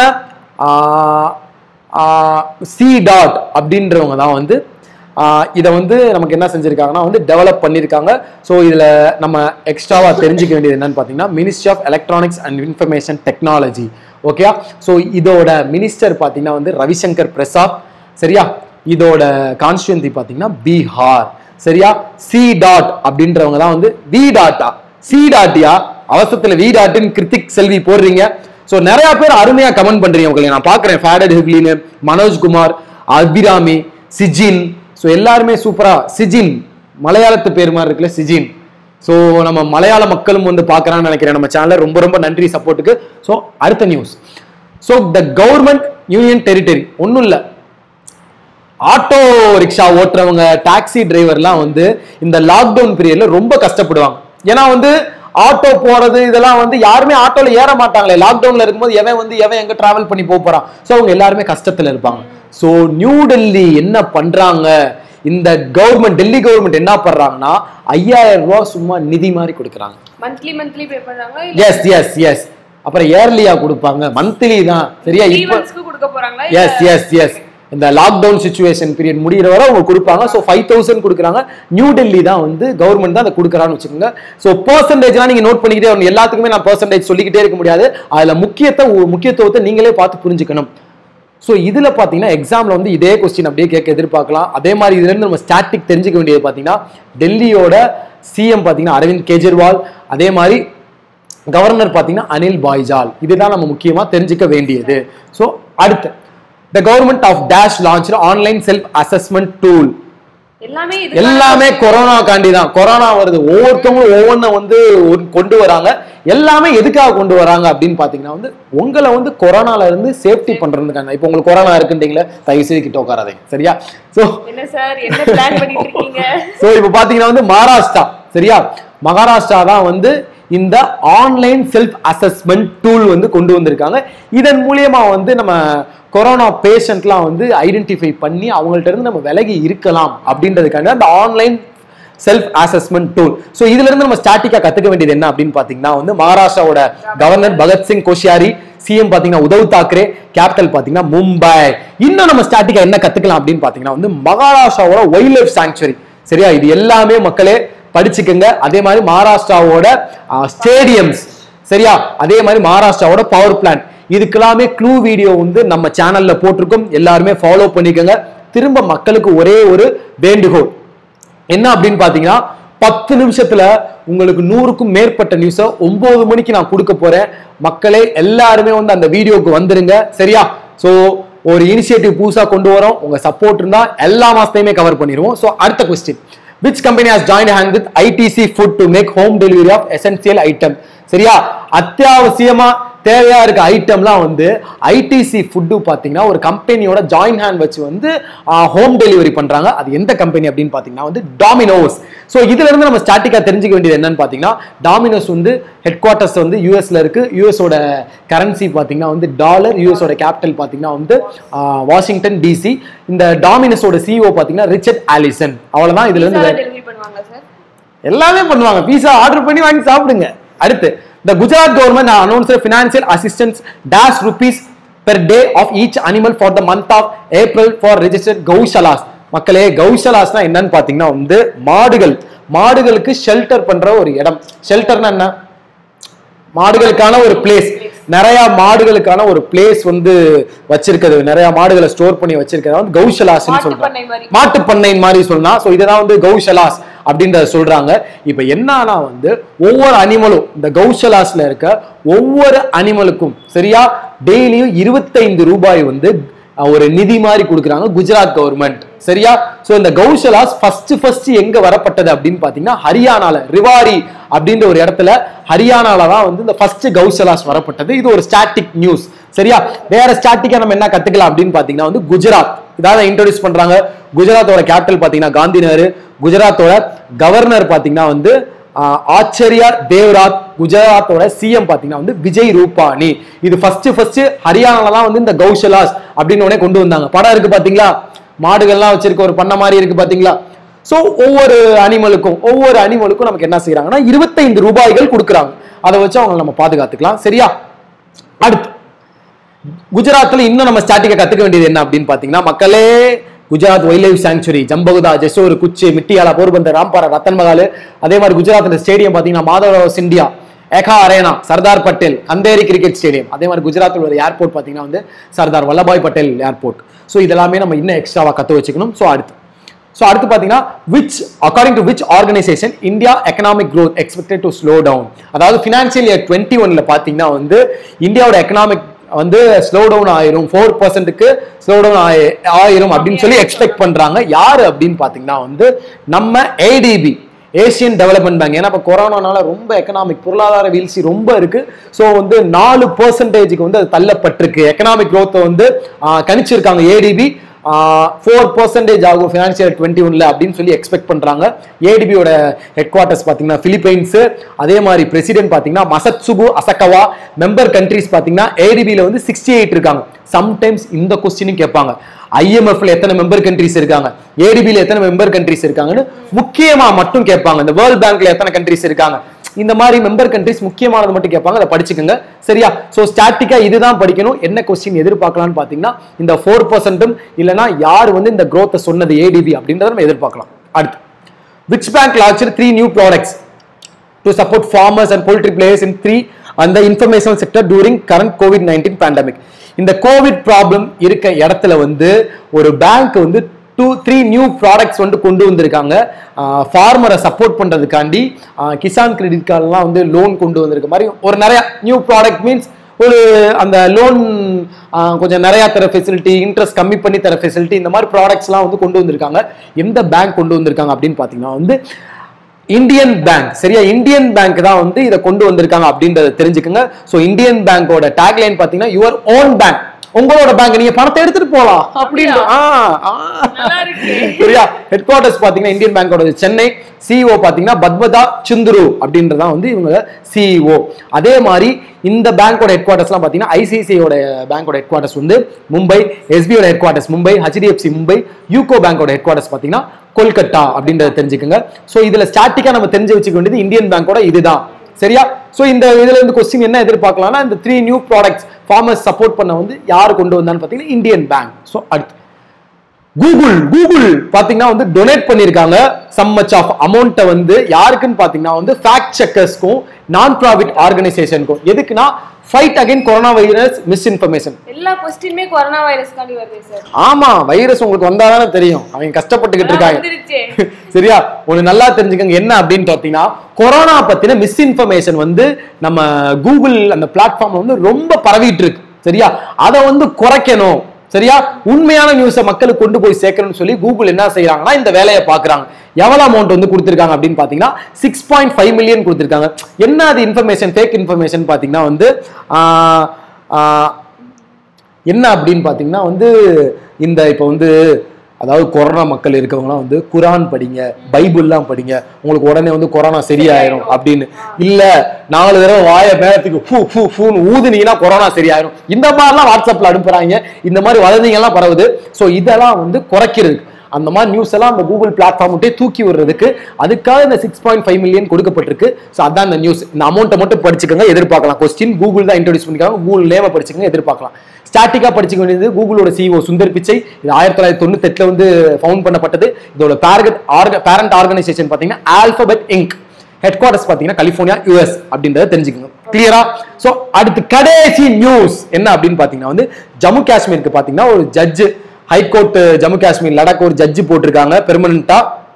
சி டாட் அப்படின்றவங்க தான் வந்து ஆஹ் இதை வந்து நமக்கு என்ன செஞ்சிருக்காங்கன்னா வந்து டெவலப் பண்ணியிருக்காங்க ஸோ இதில் நம்ம எக்ஸ்ட்ராவாக தெரிஞ்சுக்க வேண்டியது என்னன்னு பார்த்தீங்கன்னா ministry of electronics and information technology ஓகேயா ஸோ இதோட மினிஸ்டர் பார்த்தீங்கன்னா வந்து ரவிசங்கர் பிரசாத் சரியா இதோட கான்ஸ்டுவன்சி பார்த்தீங்கன்னா பீகார் சரியா சி டாட் அப்படின்றவங்க தான் வந்து வி டாட்டா சி டாட்டியா அவசரத்தில் வி டாட்டுன்னு கிருத்திக் செல்வி போடுறீங்க ஸோ நிறைய பேர் அருமையா கமெண்ட் பண்றீங்க உங்களை நான் பார்க்குறேன் ஃபேடட் ஹெவ்லின்னு மனோஜ்குமார் அபிராமி சிஜின் ஸோ எல்லாருமே சூப்பரா சிஜின் மலையாளத்து பேர் மாதிரி இருக்குல்ல சிஜின் ஸோ நம்ம மலையாள மக்களும் வந்து பார்க்கறான்னு நினைக்கிறேன் நம்ம சேனல்ல ரொம்ப ரொம்ப நன்றி சப்போர்ட்டுக்கு ஸோ அடுத்த news so the government union territory ஒன்றும் இல்லை ஆட்டோ ரிக்ஷா ஓட்டுறவங்க டாக்ஸி டிரைவர்லாம் வந்து இந்த லாக்டவுன் பீரியட்ல ரொம்ப கஷ்டப்படுவாங்க ஏன்னா வந்து ஆட்டோ போறது இதெல்லாம் வந்து யாருமே ஆட்டோல ஏற மாட்டாங்களே லாக்டவுன்ல இருக்கும்போது எவன் வந்து எவன் எங்க டிராவல் பண்ணி போக போறான் ஸோ அவங்க எல்லாருமே கஷ்டத்துல இருப்பாங்க ஸோ நியூ டெல்லி என்ன பண்றாங்க இந்த கவர்மெண்ட் டெல்லி கவர்மெண்ட் என்ன பண்றாங்கன்னா ஐயாயிரம் ரூபாய் சும்மா நிதி மாதிரி கொடுக்குறாங்க மந்த்லி மந்த்லி பே பண்றாங்க இல்ல எஸ் எஸ் எஸ் அப்புறம் இயர்லியா கொடுப்பாங்க மந்த்லி தான் சரியா த்ரீ இப்போ மந்த்ஸ்க்கு கொடுக்க போறாங்களா எஸ் எஸ் எஸ் இந்த லாக்டவுன் சுச்சுவேஷன் பீரியட் முடிகிற வரை அவங்க கொடுப்பாங்க ஸோ ஃபைவ் தௌசண்ட் கொடுக்குறாங்க நியூ டெல்லி தான் வந்து கவர்மெண்ட் தான் அதை கொடுக்குறான்னு வச்சுக்கோங்க ஸோ பர்சன்டேஜ்லாம் நீங்கள் நோட் பண்ணிக்கிட்டே வரணும் எல்லாத்துக்குமே நான் பர்சன்டேஜ் சொல்லிக்கிட்டே இருக்க முடியாது அதில் முக்கியத்தை முக்கியத்துவத்தை நீங்களே பார்த்து புரிஞ்சுக்கணும் ஸோ இதில் பார்த்தீங்கன்னா எக்ஸாமில் வந்து இதே கொஸ்டின் அப்படியே கேட்க எதிர்பார்க்கலாம் அதே மாதிரி இதுலேருந்து நம்ம ஸ்டாட்டிக் தெரிஞ்சுக்க வேண்டியது பார்த்தீங்கன்னா டெல்லியோட சிஎம் பார்த்தீங்கன்னா அரவிந்த் கெஜ்ரிவால் அதே மாதிரி கவர்னர் பார்த்தீங்கன்னா அனில் பாய்ஜால் இதுதான் நம்ம முக்கியமாக தெரிஞ்சுக்க வேண்டியது ஸோ அடுத்து the government of dash launch online self assessment tool எல்லாமே இது எல்லாமே கொரோனா காண்டி தான் கொரோனா வருது ஒவ்வொருத்தவங்களும் ஒவ்வொன்றும் வந்து ஒரு- கொண்டு வராங்க எல்லாமே எதுக்காக கொண்டு வராங்க அப்படின்னு பாத்தீங்கன்னா வந்து உங்களை வந்து கொரோனால இருந்து சேஃப்டி பண்றதுக்கான இப்போ உங்களுக்கு கொரோனா இருக்குன்றீங்களே தயவு செய்து கிட்ட உட்காராதீங்க சரியா ஸோ என்ன சார் என்ன பிளான் பண்ணிட்டு இருக்கீங்க ஸோ இப்போ பார்த்தீங்கன்னா வந்து மகாராஷ்டிரா சரியா மகாராஷ்டிரா தான் வந்து இந்த ஆன்லைன் செல்ஃப் அசஸ்மெண்ட் டூல் வந்து கொண்டு வந்திருக்காங்க இதன் மூலியமா வந்து நம்ம கொரோனா பேஷண்ட்லாம் வந்து ஐடென்டிஃபை பண்ணி அவங்கள்ட்ட இருந்து நம்ம விலகி இருக்கலாம் அப்படின்றதுக்காக அந்த online self assessment tool so இதுல இருந்து நம்ம ஸ்டாட்டிக்கா கத்துக்க வேண்டியது என்ன அப்படின்னு பாத்தீங்கன்னா வந்து மகாராஷ்டிராவோட கவர்னர் பகத்சிங் கோஷியாரி சிஎம் பாத்தீங்கன்னா உத்தவ் தாக்கரே கேபிட்டல் பாத்தீங்கன்னா மும்பை இன்னும் நம்ம ஸ்டாட்டிக்கா என்ன கத்துக்கலாம் அப்படின்னு பாத்தீங்கன்னா வந்து மகாராஷ்டிராவோட வைல்ட் லைஃப் சாங்சுவரி சரியா இது எல்லாமே மக்களே படிச்சுக்கங்க அதே மாதிரி மகாராஷ்டிராவோட ஸ்டேடியம்ஸ் சரியா அதே மாதிரி மகாராஷ்டிராவோட பவர் பிளான்ட் இதுக்கெல்லாமே க்ளூ வீடியோ வந்து நம்ம சேனல்ல போட்டிருக்கோம் எல்லாருமே ஃபாலோ பண்ணிக்கோங்க திரும்ப மக்களுக்கு ஒரே ஒரு வேண்டுகோள் என்ன அப்படின்னு பாத்தீங்கன்னா பத்து நிமிஷத்துல உங்களுக்கு நூறுக்கும் மேற்பட்ட நியூஸை ஒன்பது மணிக்கு நான் கொடுக்க போறேன் மக்களே எல்லாருமே வந்து அந்த வீடியோக்கு வந்துருங்க சரியா சோ ஒரு இனிஷியேட்டிவ் புதுசா கொண்டு வரோம் உங்க சப்போர்ட் இருந்தா எல்லா மாசத்தையுமே கவர் பண்ணிடுவோம் சோ அடுத்த question which company has join hand with ITC food to make home delivery of essential item சரியா அத்தியாவசியமா தேவையா இருக்க ஐட்டம்லாம் வந்து ஐடிசி ஃபுட்டு பார்த்தீங்கன்னா ஒரு கம்பெனியோட ஜாயின் ஹேண்ட் வச்சு வந்து ஹோம் டெலிவரி பண்றாங்க அது எந்த கம்பெனி அப்படின்னு பார்த்தீங்கன்னா வந்து டாமினோஸ் ஸோ இதுல இருந்து நம்ம ஸ்டாட்டிக்கா தெரிஞ்சுக்க வேண்டியது என்னன்னு பார்த்தீங்கன்னா டாமினோஸ் வந்து ஹெட் குவார்ட்டர்ஸ் வந்து யூஎஸ்ல இருக்கு யூஎஸோட கரன்சி பார்த்தீங்கன்னா வந்து டாலர் யூஎஸோட கேபிட்டல் பார்த்தீங்கன்னா வந்து வாஷிங்டன் டிசி இந்த டாமினஸோட சிஇஓ பார்த்தீங்கன்னா ரிச்சர்ட் ஆலிசன் அவ்வளவுதான் இதுல இருந்து வேற- டெலிவரி பண்ணுவாங்க சார் எல்லாமே பண்ணுவாங்க பீஸா ஆர்டர் பண்ணி வாங்கி சாப்பிடுங்க அடுத்து the Gujarat government announce financial assistance dash rupees per day of each animal for the month of april for registered gaushalas மக்களே கௌஷலாஸ்னா என்னன்னு பாத்தீங்கன்னா வந்து மாடுகள் மாடுகளுக்கு ஷெல்டர் பண்ற ஒரு இடம் ஷெல்டர்னா என்ன மாடுகளுக்கான ஒரு பிளேஸ் நிறைய மாடுகளுக்கான ஒரு பிளேஸ் வந்து வச்சிருக்கிறது நிறைய மாடுகளை ஸ்டோர் பண்ணி வச்சிருக்கிறது வந்து கௌஷலாஸ்னு மாட்டுப் சொல்றாங்க பண்ணை மாதிரி. மாட்டு பண்ணை மாதிரி சொல்லலாம் ஸோ இதெல்லாம் வந்து கௌஷலாஸ் அப்படின்றத சொல்றாங்க இப்போ என்னன்னா வந்து ஒவ்வொரு அனிமலும் இந்த கௌஷலாஸ்ல இருக்க ஒவ்வொரு அனிமலுக்கும் சரியா டெய்லியும் இருபத்தைந்து ரூபாய் வந்து அஹ், ஒரு நிதி மாதிரி கொடுக்குறாங்க குஜராத் கவர்மெண்ட் சரியா சோ இந்த கௌஷலாஸ் ஃபர்ஸ்ட் ஃபர்ஸ்ட் எங்க வரப்பட்டது அப்படின்னு பாத்தீங்கன்னா ஹரியானால ரிவாரி அப்படின்ற ஒரு இடத்துல ஹரியானால தான் வந்து இந்த ஃபர்ஸ்ட் கௌஷலாஸ் வரப்பட்டது இது ஒரு ஸ்டாட்டிக் நியூஸ் சரியா வேற ஸ்டாட்டிக்கா நம்ம என்ன கத்துக்கலாம் அப்படின்னு பாத்தீங்கன்னா வந்து குஜராத் இதாவது இன்ட்ரோடியூஸ் பண்றாங்க குஜராத்தோட கேபிட்டல் பாத்தீங்கன்னா காந்திநகர் குஜராத்தோட கவர்னர் பாத்தீங்கன்னா வந்து ஆஹ், ஆச்சரியா தேவ்ராத் குஜராத்தோட சிஎம் பாத்தீங்கன்னா வந்து விஜய் ரூபானி இது ஃபர்ஸ்ட் ஃபர்ஸ்ட் ஹரியானால தான் வந்து இந்த கௌஷலாஸ் அப்படின்னு உடனே கொண்டு வந்தாங்க படம் இருக்கு பாத்தீங்களா மாடுகள்லாம் வச்சிருக்க ஒரு பண்ண மாதிரி இருக்கு பாத்தீங்களா சோ ஒவ்வொரு அனிமலுக்கும் ஒவ்வொரு அனிமலுக்கும் நமக்கு என்ன செய்யறாங்கன்னா இருபத்தைந்து ரூபாய்கள் கொடுக்குறாங்க அதை வச்சு அவங்க நம்ம பாதுகாத்துக்கலாம் சரியா அடுத்து குஜராத்ல இன்னும் நம்ம ஸ்டாட்டிக்கா கத்துக்க வேண்டியது என்ன அப்படின்னு பாத்தீங்கன்னா மக்களே Gujarat wild life sanctuary Jambughoda Jessore Kutch Mitiyala Porbandar ராம்பாரா Ratan Mahal அதே மாதிரி குஜராத்ல ஸ்டேடியம் பாத்தீங்கன்னா Madhavrao Scindia Eka arena Sardar Patel Andheri cricket stadium அதே மாதிரி குஜராத்தில் ஒரு ஏர்போர்ட் பாத்தீங்கன்னா வந்து சர்தார் வல்லபாய் பட்டேல் ஏர்போர்ட் ஸோ இதெல்லாமே நம்ம இன்னும் எக்ஸ்ட்ராவா கத்து வச்சுக்கணும் ஸோ அடுத்து ஸோ அடுத்து பார்த்தீங்கன்னா which according to which organisation India economic growth expected to slow down அதாவது ஃபினான்ஷியல் இயர் டுவெண்ட்டி ஒன்ல பார்த்தீங்கன்னா வந்து இந்தியாவோட எக்கனாமிக் வந்து ஸ்லோ டவுன் ஆயிரும் ஃபோர் பர்சன்ட்டுக்கு ஸ்லோ டவுன் ஆயிரும் அப்படின்னு சொல்லி எக்ஸ்பெக்ட் பண்றாங்க யாரு அப்படின்னு பார்த்தீங்கன்னா வந்து நம்ம ஏடிபி ஏசியன் டெவலப்மெண்ட் பேங்க் ஏன்னா இப்போ கொரோனானால ரொம்ப எக்கனாமிக் பொருளாதார வீழ்ச்சி ரொம்ப இருக்கு ஸோ வந்து நாலு பர்சன்டேஜுக்கு வந்து அது தள்ளப்பட்டிருக்கு எக்கனாமிக் growth வந்து ஆஹ், கணிச்சிருக்காங்க ஏடிபி ஃபோர் பர்சன்டேஜ் ஆகும் ஃபினான்ஷியல் டுவெண்ட்டி ஒன்ல அப்படின்னு சொல்லி எக்ஸ்பெக்ட் பண்றாங்க ஏடிபியோட ஹெட் குவார்ட்டர்ஸ் பார்த்தீங்கன்னா பிலிப்பைன்ஸ் அதே மாதிரி பிரசிடென்ட் பார்த்தீங்கன்னா மசத்சுகு அசகவா மெம்பர் கண்ட்ரிஸ் பார்த்தீங்கன்னா ஏடிபியில் வந்து சிக்ஸ்டி எயிட் இருக்காங்க சம்டைம்ஸ் இந்த கொஸ்டினும் கேட்பாங்க ஐஎம்எஃப்ல எத்தனை மெம்பர் கண்ட்ரிஸ் இருக்காங்க ஏடிபியில் எத்தனை மெம்பர் கண்ட்ரிஸ் இருக்காங்கன்னு முக்கியமா மட்டும் கேட்பாங்க இந்த வேர்ல்ட் பேங்க்ல எத்தனை கண்ட்ரிஸ் இருக்காங்க இந்த மாதிரி மெம்பர் கண்ட்ரிஸ் முக்கியமானது மட்டும் கேட்பாங்க அதை படிச்சுக்கோங்க சரியா சோ ஸ்டாட்டிக்கா இதுதான் படிக்கணும் என்ன கொஸ்டின் எதிர்பார்க்கலாம்னு பாத்தீங்கன்னா இந்த ஃபோர் பர்சன்ட்டும் இல்லைன்னா யார் வந்து இந்த growth சொன்னது ஏடிபி அப்படின்றத நம்ம எதிர்பார்க்கலாம் அடுத்து which bank launch three new products to support farmers and poultry players in three and the information sector during current covid 19 pandemic இந்த கோவிட் ப்ராப்ளம் இருக்க இடத்துல வந்து ஒரு பேங்க் வந்து டூ த்ரீ நியூ ப்ராடக்ட்ஸ் வந்து கொண்டு வந்திருக்காங்க ஃபார்மரை சப்போர்ட் பண்றதுக்காண்டி ஆஹ் கிசான் கிரெடிட் கார்டெலாம் வந்து லோன் கொண்டு வந்திருக்க மாதிரி ஒரு நிறைய நியூ ப்ராடக்ட் மீன்ஸ் ஒரு அந்த லோன் கொஞ்சம் நிறைய தர ஃபெசிலிட்டி இன்ட்ரெஸ்ட் கம்மி பண்ணி தர ஃபெசிலிட்டி இந்த மாதிரி ப்ராடக்ட்ஸ்லாம் வந்து கொண்டு வந்திருக்காங்க எந்த பேங்க் கொண்டு வந்திருக்காங்க அப்படின்னு பார்த்தீங்கன்னா வந்து இந்தியன் பேங்க் சரியா இந்தியன் பேங்க் தான் வந்து இதை கொண்டு வந்திருக்காங்க அப்படின்றத தெரிஞ்சுக்கோங்க ஸோ இந்தியன் பேங்கோட டேக்லைன் பார்த்தீங்கன்னா யுவர் ஓன் பேங்க் உங்களோட பேங்க் நீங்க பணத்தை எடுத்துட்டு போலாம் அப்படின்ற ஆ, ஆ. நல்லா இருக்கு. சரியா ஹெட் குவார்டர்ஸ் பாத்தீங்கன்னா இந்தியன் பேங்கோட சென்னை சிஇஓ பாத்தீங்கன்னா பத்மதா சுந்துரு அப்படின்றதா வந்து இவங்க சிஇஓ அதே மாதிரி இந்த பேங்கோட ஹெட் குவார்டர்ஸ்லாம் பாத்தீங்கன்னா ஐசிஐசிஐயோட பேங்கோட ஹெட் குவார்டர்ஸ் வந்து மும்பை எஸ்பியோட headquarters Mumbai HDFC Mumbai UCO பேங்கோட ஹெட் குவார்டர்ஸ் பாத்தீங்கன்னா கொல்கத்தா அப்படின்றத தெரிஞ்சுக்கோங்க ஸோ இதுல ஸ்டாட்டிக்கா நம்ம தெரிஞ்சு வச்சுக்க வேண்டியது இந்தியன் பேங்கோட இதுதான் சரியா சோ இந்த இதுல இருந்து கொஸ்டின் என்ன எதிர்பார்க்கலாம்னா இந்த three new products farmers support பண்ண வந்து யார் கொண்டு வந்தான்னு பாத்தீங்கன்னா இந்தியன் பேங்க் ஸோ அடுத்து கூகுள் கூகுள் பாத்தீங்கன்னா வந்து டொனேட் பண்ணிருக்காங்க சம் மச் ஆஃப் அமௌண்ட்டை வந்து யாருக்குன்னு பாத்தீங்கன்னா வந்து ஃபேக்ட் செக்கர்ஸ்க்கும் நான் ப்ராஃபிட் ஆர்கனைசேஷனுக்கும் எதுக்குன்னா fight again corona virus misinformation எல்லா கொஸ்டினுமே கொரோனா வைரஸ்காண்டி வருது சார் ஆமா வைரஸ் உங்களுக்கு வந்தாதானே தெரியும் அவங்க கஷ்டப்பட்டுக்கிட்டு இருக்காங்க வந்துருச்சே சரியா ஒண்ணு நல்லா தெரிஞ்சுக்கங்க என்ன அப்படின்னு பார்த்தீங்கன்னா கொரோனா பத்தின மிஸ்இன்ஃபர்மேஷன் வந்து நம்ம கூகுள் அந்த பிளாட்ஃபார்ம்ல வந்து ரொம்ப பரவிட்டு இருக்கு சரியா அதை வந்து குறைக்கணும் சரியா உண்மையான நியூஸை மக்களுக்கு கொண்டு போய் சேர்க்கணும்னு சொல்லி கூகுள் என்ன செய்யறாங்கன்னா இந்த வேலையை பாக்குறாங்க எவ்வளவு அமௌண்ட் வந்து கொடுத்திருக்காங்க அப்படின்னு பாத்தீங்கன்னா சிக்ஸ் பாயிண்ட் ஃபைவ் மில்லியன் கொடுத்திருக்காங்க என்ன அது இன்ஃபர்மேஷன் ஃபேக் இன்ஃபர்மேஷன் பாத்தீங்கன்னா வந்து ஆஹ், ஆஹ், என்ன அப்படின்னு பாத்தீங்கன்னா வந்து இந்த இப்போ வந்து அதாவது கொரோனா மக்கள் இருக்கவங்கலாம் வந்து குரான் படிங்க பைபிள்லாம் படிங்க உங்களுக்கு உடனே வந்து கொரோனா சரியாயிரும் அப்படின்னு இல்ல நாலு தடவை வாய மேலத்துக்கு ஃபூ ஃபூ ஃபூன்னு ஊதுனீங்கன்னா கொரோனா சரியாயிரும் இந்த மாதிரிலாம் வாட்ஸ்அப்ல அனுப்புறாங்க இந்த மாதிரி வதந்திங்கெல்லாம் பரவுது ஸோ இதெல்லாம் வந்து குறைக்கிறதுக்கு அந்த மாதிரி நியூஸ் எல்லாம் அந்த கூகுள் பிளாட்ஃபார்ம் விட்டே தூக்கி விடுறதுக்கு அதுக்காக இந்த சிக்ஸ் பாயிண்ட் ஃபைவ் மில்லியன் கொடுக்கப்பட்டிருக்கு ஸோ அதான் இந்த நியூஸ் இந்த அமௌண்ட்டை மட்டும் படிச்சுக்கோங்க எதிர்பார்க்கலாம் கொஸ்டின் கூகுள் தான் இன்ட்ரோடியூஸ் பண்ணிருக்காங்க கூகுள் நேம படிச்சுக்கோங்க எதிர்பார்க்கலாம் ஸ்டாட்டிக்கா படிச்சுக்க வேண்டியது கூகுளோட சிஓ சுந்தர் பிச்சை இது ஆயிரத்தி தொள்ளாயிரத்தி தொண்ணூத்தெட்டுல வந்து ஃபவுண்ட் பண்ணப்பட்டது இதோட பேரகட் ஆர்க பேரண்ட் ஆர்கனைசேஷன் பார்த்தீங்கன்னா ஆல்பபெட் இங்க் ஹெட் குவார்டர்ஸ் பார்த்தீங்கன்னா கலிஃபோர்னியா யூஎஸ் அப்படின்றத தெரிஞ்சுக்கோங்க கிளியரா ஸோ அடுத்து கடைசி நியூஸ் என்ன அப்படின்னு பார்த்தீங்கன்னா வந்து ஜம்மு காஷ்மீருக்கு பார்த்தீங்கன்னா ஒரு ஜட்ஜு ஹைகோர்ட் ஜம்மு காஷ்மீர் லடாக் ஒரு ஜட்ஜு போட்டிருக்காங்க பெர்மனண்டா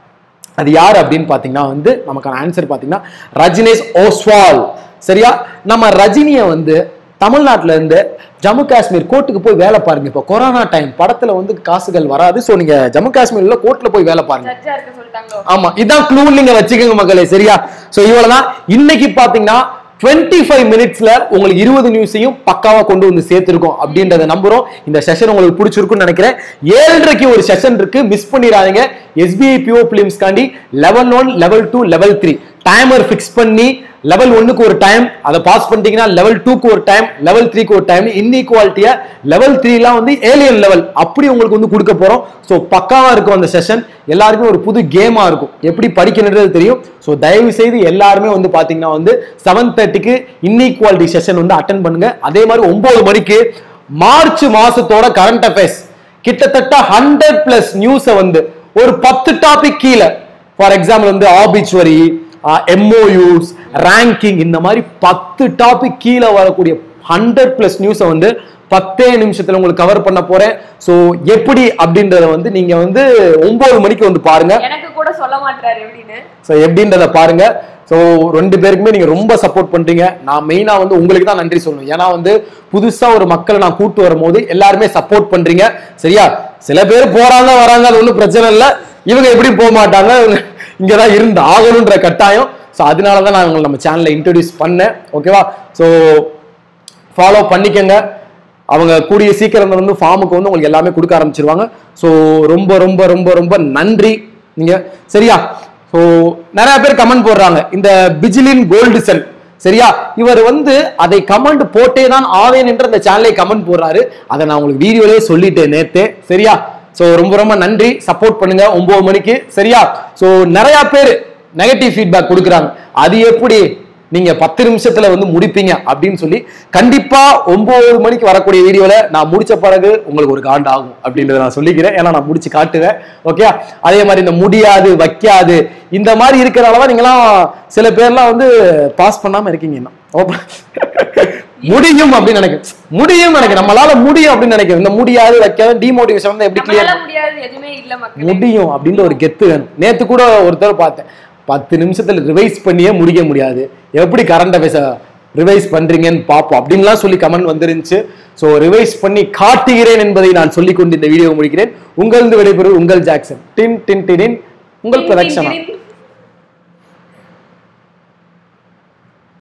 அது யார் அப்படின்னு பார்த்தீங்கன்னா வந்து நமக்கான ஆன்சர் பார்த்தீங்கன்னா ரஜினேஷ் ஓஸ்வால் சரியா நம்ம ரஜினியை வந்து தமிழ்நாட்டுல இருந்து ஜம்மு காஷ்மீர் கோர்ட்டுக்கு போய் வேலை பாருங்க இப்போ கொரோனா டைம் படத்துல வந்து காசுகள் வராது ஸோ நீங்க ஜம்மு காஷ்மீர்ல கோர்ட்ல போய் வேலை பாருங்க ஜட்ஜா இருக்க சொல்லிட்டாங்களோ ஆமா இதான் க்ளூ நீங்க வச்சுக்கோங்க மக்களே சரியா சோ இவ்வளவுதான் இன்னைக்கு பாத்தீங்கன்னா 25 ஃபைவ் மினிட்ஸ்ல உங்களுக்கு இருபது நியூஸையும் பக்காவா கொண்டு வந்து சேர்த்திருக்கோம் அப்படின்றத நம்புறோம் இந்த செஷன் உங்களுக்கு பிடிச்சிருக்கும்னு நினைக்கிறேன் ஏழரைக்கு ஒரு செஷன் இருக்கு மிஸ் பண்ணிடாதீங்க எஸ்பிஐ பிஓ பிலிம்ஸ்காண்டி level one level two level three timer fix பண்ணி லெவல் ஒன்னுக்கு ஒரு டைம் அதை பாஸ் பண்ணிட்டீங்கன்னா லெவல் டூக்கு ஒரு டைம் லெவல் த்ரீக்கு ஒரு டைம் இன்இக்வாலிட்டியா லெவல் த்ரீலாம் வந்து ஏலியன் லெவல் அப்படி உங்களுக்கு வந்து கொடுக்க போறோம் ஸோ பக்காவா இருக்கும் அந்த செஷன் எல்லாருமே ஒரு புது கேமா இருக்கும் எப்படி படிக்கணுன்றது தெரியும் ஸோ தயவு செய்து எல்லாருமே வந்து பாத்தீங்கன்னா வந்து செவன் தேர்ட்டிக்கு இன்இக்வாலிட்டி செஷன் வந்து அட்டன் பண்ணுங்க அதே மாதிரி ஒன்பது மணிக்கு மார்ச் மாசத்தோட கரண்ட் அஃபேர்ஸ் கிட்டத்தட்ட ஹண்ட்ரட் பிளஸ் நியூஸை வந்து ஒரு பத்து டாபிக் கீழே ஃபார் எக்ஸாம்பிள் வந்து ஆபிச்சுவரி எம்ஓயூஸ் ரேங்கிங் இந்த மாதிரி பத்து டாபிக் கீழே வரக்கூடிய ஹண்ட்ரட் பிளஸ் நியூஸை வந்து பத்தே நிமிஷத்துல உங்களுக்கு கவர் பண்ண போறேன் ஸோ எப்படி அப்படின்றத வந்து நீங்க வந்து ஒன்பது மணிக்கு வந்து பாருங்க எனக்கு கூட சொல்ல மாட்டாரு எப்படின்னு ஸோ எப்படின்றத பாருங்க ஸோ ரெண்டு பேருக்குமே நீங்க ரொம்ப சப்போர்ட் பண்றீங்க நான் மெயினா வந்து உங்களுக்கு தான் நன்றி சொல்லணும் ஏன்னா வந்து புதுசா ஒரு மக்களை நான் கூட்டு வரும்போது எல்லாருமே சப்போர்ட் பண்றீங்க சரியா சில பேர் போறாங்க வராங்க அது ஒன்றும் பிரச்சனை இல்லை இவங்க எப்படி போக மாட்டாங்க இவங்க இங்கதான் இருந்து ஆகணுன்ற கட்டாயம் ஸோ அதனால தான் நான் உங்களை நம்ம சேனல்ல இன்ட்ரடியூஸ் பண்ணேன் ஓகேவா ஸோ ஃபாலோ பண்ணிக்கங்க அவங்க கூடிய சீக்கிரம் வந்து ஃபார்முக்கு வந்து உங்களுக்கு எல்லாமே கொடுக்க ஆரம்பிச்சிருவாங்க ஸோ ரொம்ப ரொம்ப ரொம்ப ரொம்ப நன்றி நீங்க சரியா ஸோ நிறைய பேர் கமெண்ட் போடுறாங்க இந்த பிஜிலின் கோல்டு செல் சரியா இவர் வந்து அதை கமெண்ட் போட்டே தான் ஆவேன் என்ற இந்த சேனலை கமெண்ட் போடுறாரு அதை நான் உங்களுக்கு வீடியோலயே சொல்லிட்டேன் நேத்தே சரியா ஸோ ரொம்ப ரொம்ப நன்றி சப்போர்ட் பண்ணுங்க ஒன்பது மணிக்கு சரியா ஸோ நிறைய பேர் நெகட்டிவ் ஃபீட்பேக் கொடுக்குறாங்க அது எப்படி நீங்க பத்து நிமிஷத்துல வந்து முடிப்பீங்க அப்படின்னு சொல்லி கண்டிப்பா ஒன்பது மணிக்கு வரக்கூடிய வீடியோல நான் முடிச்ச பிறகு உங்களுக்கு ஒரு காண்ட் ஆகும் அப்படின்றத நான் சொல்லிக்கிறேன் ஏன்னா நான் முடிச்சு காட்டுவேன் ஓகே அதே மாதிரி இந்த முடியாது வைக்காது இந்த மாதிரி இருக்கிறனாலதான் நீங்களாம் சில பேர்லாம் வந்து பாஸ் பண்ணாம இருக்கீங்க இன்னும் ஓப்ப- முடியும் அப்படின்னு நினைக்கிறேன் முடியும் நினைக்கிறேன் நம்மளால முடியும் அப்படின்னு நினைக்கிறேன் இந்த முடியாது வைக்காது டிமோட்டிவேஷன் வந்து எப்படி கிளியர் நம்மளால முடியாது எதுவுமே இல்ல மக்களே முடியும் அப்படின்ற ஒரு கெத்து வேணும் நேத்து கூட ஒருத்தர் பார்த்தேன் பத்து நிமிஷத்துல ரிவைஸ் பண்ணியே முடிக்க முடியாது எப்படி கரண்ட் அஃபேர்ஸ ரிவைஸ் பண்றீங்கன்னு பார்ப்போம் அப்படின்லாம் சொல்லி கமெண்ட் வந்துருந்துச்சு ஸோ ரிவைஸ் பண்ணி காட்டுகிறேன் என்பதை நான் சொல்லிக் கொண்டு இந்த வீடியோ முடிக்கிறேன் உங்களது விடைபெறுவது உங்கள் ஜாக்சன் டின் டின் டின் உங்கள் டின், டின், ப்ரொடக்ஷனா டின்.